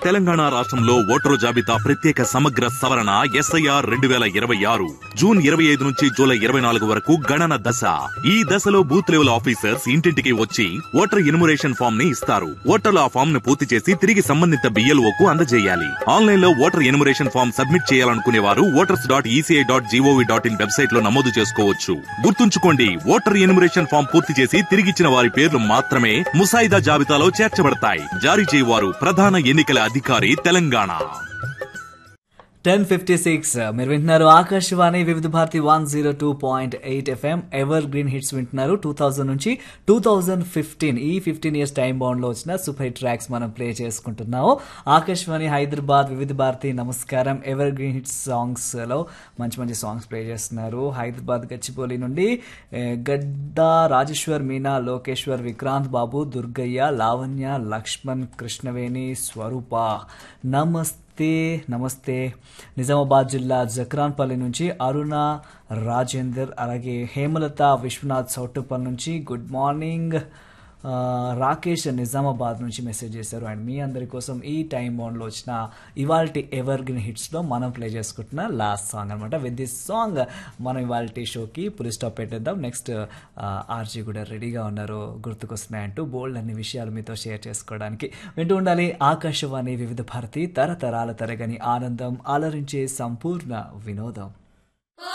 తెలంగాణ రాష్ట్రంలో ఓటరు జాబితా ప్రత్యేక సమగ్ర సవరణ ఎస్ఐఆర్ రెండు వేల ఇరవై ఆరు జూన్ ఇరవై ఐదు నుంచి జూలై ఇరవై నాలుగు వరకు గణన దశ ఈ దశలో బూత్ లెవెల్ ఆఫీసర్స్ ఇంటింటికి వచ్చి ఓటర్ ఎన్యుమరేషన్ ఫామ్ ని ఇస్తారు ఓటర్లు ఆ ఫామ్ ను పూర్తి చేసి తిరిగి సంబంధిత BLO కు అందజేయాలి ఆన్లైన్ లో ఓటర్ ఎన్యుమరేషన్ ఫామ్ సబ్మిట్ చేయాలనుకునే వారు voters dot ECI dot GOV dot in website లో నమోదు చేసుకోవచ్చు గుర్తుంచుకోండి ఓటర్ ఎన్యుమరేషన్ ఫామ్ పూర్తి చేసి తిరిగిచ్చిన వారి పేర్లు మాత్రమే ముసాయిదా జాబితాలో చేర్చబడతాయి జారీ చేయవారు ప్రధాన ఎన్నికల అధికారి తెలంగాణ టెన్ ఫిఫ్టీ సిక్స్ మీరు వింటున్నారు Akashvani Vividh Bharati one zero two point eight FM evergreen hits వింటున్నారు టూ థౌజండ్ నుంచి టూ థౌజండ్ ఫిఫ్టీన్ ఈ ఫిఫ్టీన్ ఇయర్స్ టైం బౌండ్లో వచ్చిన సూపర్ హిట్ ట్రాక్స్ మనం ప్లే చేసుకుంటున్నాము ఆకాశవాణి హైదరాబాద్ వివిధ భారతి నమస్కారం ఎవర్ గ్రీన్ హిట్స్ సాంగ్స్లో మంచి మంచి సాంగ్స్ ప్లే చేస్తున్నారు హైదరాబాద్ గచ్చిపోలి నుండి ఏ, గడ్డా రాజేశ్వర్ మీనా లోకేశ్వర్ విక్రాంత్ బాబు దుర్గయ్య లావణ్య లక్ష్మణ్ కృష్ణవేణి స్వరూప నమస్తే నమస్తే నిజామాబాద్ జిల్లా జక్రాన్పల్లి నుంచి అరుణ రాజేందర్ అలాగే హేమలత విశ్వనాథ్ సౌటుపల్ నుంచి గుడ్ మార్నింగ్ ఆ, రాకేష్ నిజామాబాద్ నుంచి మెసేజ్ చేశారు అండ్ మీ అందరి కోసం ఈ టైం బౌండ్లో వచ్చిన ఇవాల్టి ఎవర్ గ్రీన్ హిట్స్లో మనం ప్లే చేసుకుంటున్న లాస్ట్ సాంగ్ అనమాట విత్ దిస్ సాంగ్ మనం ఇవాల్టి షోకి పులి స్టాప్ పెట్టేద్దాం నెక్స్ట్ ఆర్జీ కూడా రెడీగా ఉన్నారు గుర్తుకొస్తున్నాయంటూ బోల్డ్ అన్ని విషయాలు మీతో షేర్ చేసుకోవడానికి వింటూ ఉండాలి ఆకాశవాణి వివిధ భారతి తరతరాల తరగని ఆనందం అలరించే సంపూర్ణ వినోదం